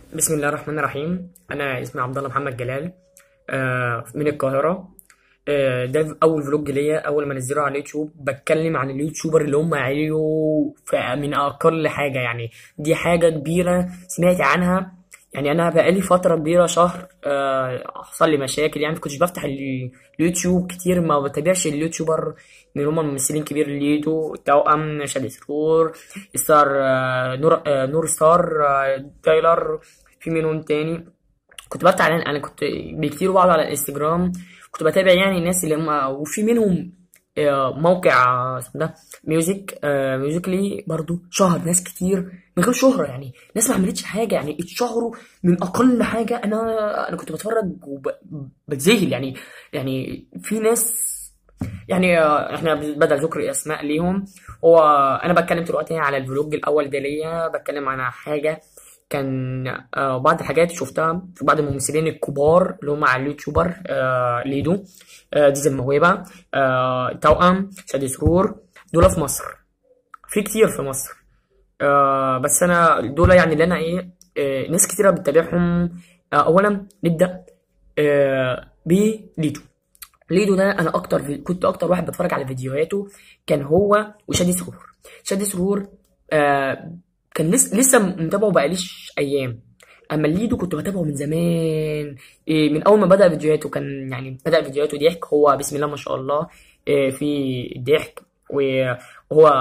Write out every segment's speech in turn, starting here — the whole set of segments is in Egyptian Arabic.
بسم الله الرحمن الرحيم انا اسمي عبد الله محمد جلال آه، من القاهره آه، ده اول فلوج ليا اول ما انزله على اليوتيوب بتكلم عن اليوتيوبر اللي هم عليوا ف- من اقل حاجه يعني دي حاجه كبيره سمعت عنها يعني انا بقالي فتره كبيره شهر آه، حصل لي مشاكل يعني كنتش بفتح ال- اليوتيوب كتير ما بتابعش اليوتيوبر من هم ممثلين كبير ليدو توأم شادي سرور ستار آه، نور آه، نور ستار آه، تايلر في منهم تاني كنت بفتح انا انا كنت بكتير بقعد على الانستجرام كنت بتابع يعني الناس اللي هم وفي منهم آه، موقع آه، اسمه ده ميوزك آه، ميوزيكلي برضو شهر ناس كتير من غير شهرة يعني ناس ما عملتش حاجة يعني اتشهروا من أقل حاجة أنا أنا كنت بتفرج وبتذهل يعني يعني في ناس يعني آه، احنا بدل ذكر اسماء ليهم هو انا بتكلم دلوقتي على الفلوج الاول ده ليا بتكلم عن حاجه كان آه بعض الحاجات شفتها في بعض الممثلين الكبار اللي هم على اليوتيوبر آه ليدو آه ديزل موهبه آه توأم شادي سرور دول في مصر في كتير في مصر آه بس انا دول يعني اللي انا ايه آه ناس كتيره بتتابعهم آه اولا نبدا آه بليدو ليدو ده انا اكتر في... كنت اكتر واحد بتفرج على فيديوهاته كان هو وشادي سرور شادي سرور آه كان لسه لسه متابعه بقاليش ايام اما ليدو كنت بتابعه من زمان إيه من اول ما بدا فيديوهاته كان يعني بدا فيديوهاته ضحك هو بسم الله ما شاء الله إيه في ضحك وهو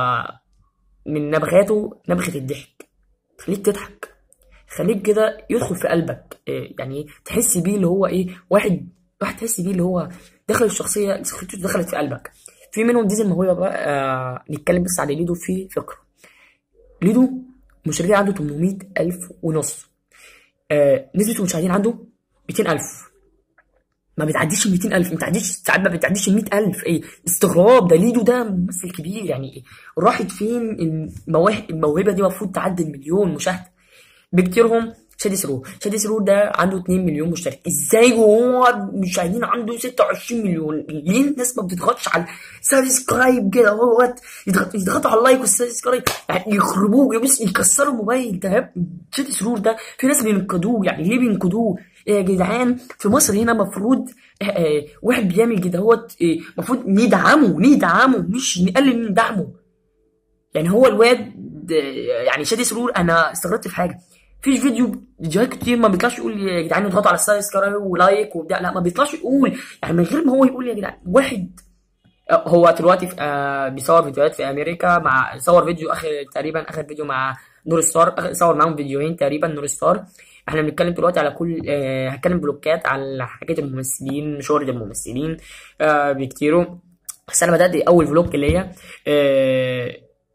من نبغاته نبغة الضحك خليك تضحك خليك كده يدخل في قلبك إيه يعني تحس بيه اللي هو ايه واحد واحد تحس بيه اللي هو دخل الشخصية شخصيته دخلت في قلبك في منهم ديزل موهبة بقى آه نتكلم بس على ليدو في فكرة ليدو مشاهدين عنده 800 ألف ونص آه نسبة المشاهدين عنده 200 ألف ما بتعديش ال 200 ألف ما بتعديش ساعات ما بتعديش ال 100 ألف إيه استغراب ده ليدو ده ممثل كبير يعني إيه راحت فين المواهب الموهبة دي المفروض تعدي المليون مشاهدة بكتيرهم شادي سرور شادي سرور ده عنده 2 مليون مشترك ازاي وهو مشاهدين عنده 26 مليون ليه الناس ما بتضغطش على سبسكرايب كده اهوت يضغط- يضغطوا على اللايك والسبسكرايب يعني يخربوه يبص يكسروا الموبايل ده شادي سرور ده في ناس بينقدوه يعني ليه بينقدوه إيه يا جدعان في مصر هنا مفروض آه، آه، واحد بيعمل كده هوت المفروض ندعمه ندعمه مش نقلل من دعمه يعني هو الواد آه، يعني شادي سرور انا استغربت في حاجه فيش فيديو فيديوهات كتير ما بيطلعش يقول يا جدعان اضغطوا على السبسكرايب ولايك وبتاع لا ما بيطلعش يقول يعني من غير ما هو يقول يا جدعان واحد آه، هو دلوقتي في آه بيصور فيديوهات في امريكا مع صور فيديو اخر تقريبا اخر فيديو مع نور ستار آخر- صور معاهم فيديوهين تقريبا نور ستار احنا بنتكلم دلوقتي على كل آه هتكلم بلوكات على حاجات الممثلين شهرة الممثلين آه بكتيروا بس انا بدات اول فلوج ليا آه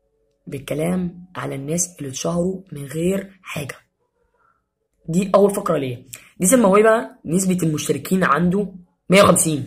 بالكلام على الناس اللي اتشهروا من غير حاجه دي اول فقره ليا دي الموهبه نسبه المشتركين عنده 150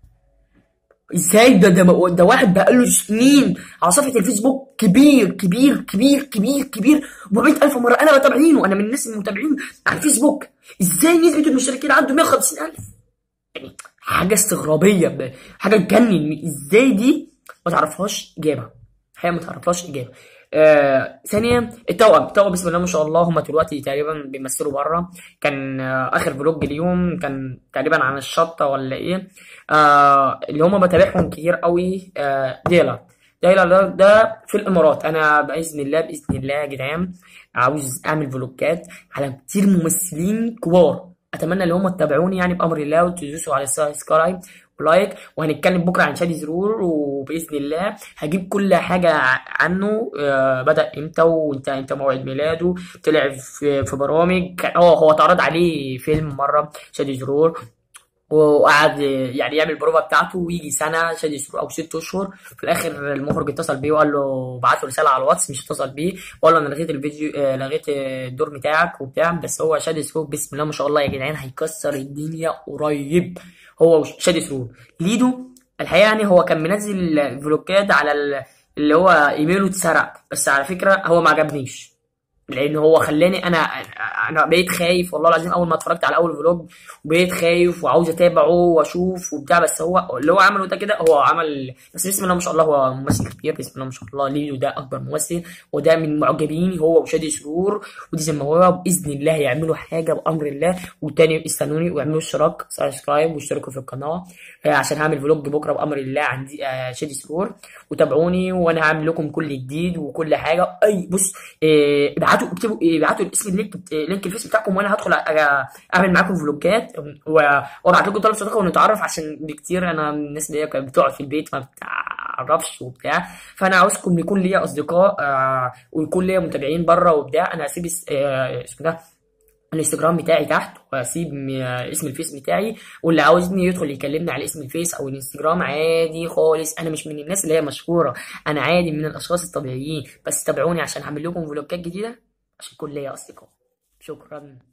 ازاي ده ده ده واحد بقاله سنين على صفحه الفيسبوك كبير كبير كبير كبير كبير 400 الف مره انا بتابعينه انا من الناس المتابعين على الفيسبوك ازاي نسبه المشتركين عنده 150 الف يعني حاجه استغرابيه ب- حاجه تجنن ازاي دي ما تعرفهاش اجابه حقيقه ما تعرفهاش اجابه آه ثانيا التوأم التوأم بسم الله ما شاء الله هم دلوقتي تقريبا بيمثلوا بره كان آه اخر فلوج ليهم كان تقريبا عن الشطه ولا ايه آه اللي هم بتابعهم كتير قوي آه ديلا ديلا ده, ده في الامارات انا باذن الله باذن الله يا جدعان عاوز اعمل فلوجات على كتير ممثلين كبار اتمنى ان هم تتابعوني يعني بامر الله وتدوسوا على السبسكرايب ولايك وهنتكلم بكره عن شادي زرور وباذن الله هجيب كل حاجه ع- عنه آه بدا امتى وانت انت موعد ميلاده طلع في, في برامج اه هو اتعرض عليه فيلم مره شادي زرور وقعد يعني يعمل البروفا بتاعته ويجي سنه شادي سرور او ست اشهر في الاخر المخرج اتصل بيه وقال له بعت له رساله على الواتس مش اتصل بيه وقال له انا لغيت الفيديو آه، لغيت آه، الدور بتاعك وبتاع بس هو شادي سرور بسم الله ما شاء الله يا جدعان هيكسر الدنيا قريب هو شادي سرور ليدو الحقيقه يعني هو كان منزل فلوجات على ال- اللي هو ايميله اتسرق بس على فكره هو ما عجبنيش لان هو خلاني انا انا بقيت خايف والله العظيم اول ما اتفرجت على اول فلوج بقيت خايف وعاوز اتابعه واشوف وبتاع بس هو اللي هو عمله ده كده هو عمل بس بسم الله ما شاء الله هو ممثل كبير بسم الله ما شاء الله ليلو ده اكبر ممثل وده من معجبيني هو وشادي سرور ودي زمويه باذن الله يعملوا حاجه بامر الله وتاني استنوني واعملوا اشتراك سبسكرايب واشتركوا في القناه آه، عشان هعمل فلوج بكره بامر الله عن دي- آه، شادي سرور وتابعوني وانا هعمل لكم كل جديد وكل حاجه اي بص آه، ابعتوا اكتبوا آه، ابعتوا الاسم اللينك بت- آه، لينك الفيس بتاعكم وانا هدخل أ- اعمل معاكم فلوجات و- وابعت لكم طلب صداقه ونتعرف عشان بكتير انا من الناس اللي هي كانت بتقعد في البيت ما بتعرفش وبتاع فانا عاوزكم يكون ليا اصدقاء آه، ويكون ليا متابعين بره وبتاع انا هسيب اس- آه، اسمه ده الانستجرام بتاعي تحت وهسيب م- اسم الفيس بتاعي واللي عاوزني يدخل يكلمني على اسم الفيس او الانستجرام عادي خالص انا مش من الناس اللي هي مشهوره انا عادي من الاشخاص الطبيعيين بس تابعوني عشان هعمل لكم فلوجات جديده عشان يكون ليا اصدقاء شكرا